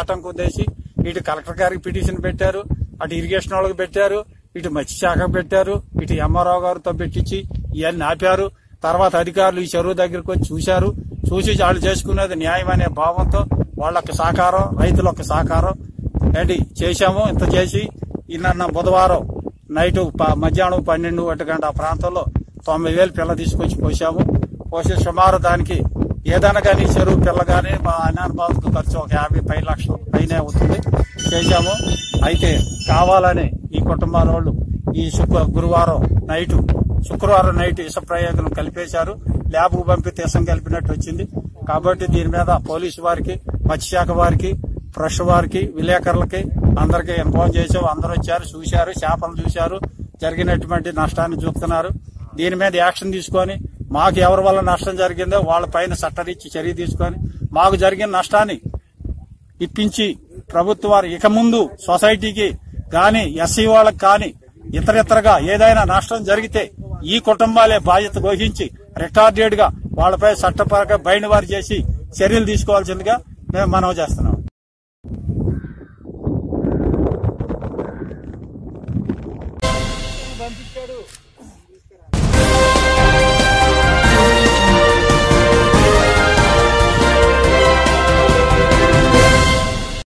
ఆటంకం చేసి ఇటు కలెక్టర్ గారికి పిటిషన్ పెట్టారు అటు ఇరిగేషన్ వాళ్ళకి పెట్టారు ఇటు మత్స్య శాఖకు పెట్టారు ఇటు ఎంఆర్ఓ గారితో పెట్టించి ఇవన్నీ ఆపారు తర్వాత అధికారులు ఈ చెరువు దగ్గరికి వచ్చి చూశారు చూసి వాళ్ళు చేసుకునేది న్యాయం అనే భావంతో వాళ్ళకి సహకారం రైతులకు సహకారం ఏంటి చేశాము ఇంత చేసి నిన్న బుధవారం నైట్ ప- మధ్యాహ్నం పన్నెండు ఒకటి గంట ఆ ప్రాంతంలో తొంభై వేలు పిల్ల తీసుకొచ్చి పోసాము పోసి సుమారు దానికి ఏదైనా కానీ చెరువు పిల్ల కానీ మా అనానుభావులకు ఖర్చు ఒక యాభై పై లక్షల పైనే అవుతుంది చేశాము అయితే కావాలని ఈ కుటుంబాల వాళ్ళు ఈ శుక్ర గురువారం నైట్ శుక్రవారం నైట్ ఇస ప్రయోగం కలిపేశారు ల్యాబ్కు పంపితే ఇసం కలిపినట్టు వచ్చింది కాబట్టి దీని మీద పోలీసు వారికి మత్స్యశాఖ వారికి ఫ్రెష్ వారికి విలేకరులకి అందరికి ఇన్ఫార్మ్ చేసాం అందరూ వచ్చారు చూశారు చేపలు చూశారు జరిగినటువంటి నష్టాన్ని చూస్తున్నారు దీని మీద యాక్షన్ తీసుకొని మాకు ఎవరి వల్ల నష్టం జరిగిందో వాళ్ళ పైన చట్టరీత్య చర్య తీసుకొని మాకు జరిగిన నష్టాన్ని ఇప్పించి ప్రభుత్వ వారు ఇక ముందు సొసైటీకి గాని ఎస్సీ వాళ్ళకి కానీ ఇతరితరగా ఏదైనా నష్టం జరిగితే ఈ కుటుంబాలే బాధ్యత వహించి రికార్డెడ్ గా వాళ్ళపై చట్టపరంగా బయట వారు చేసి చర్యలు తీసుకోవాల్సిందిగా మేము మనవి చేస్తున్నాం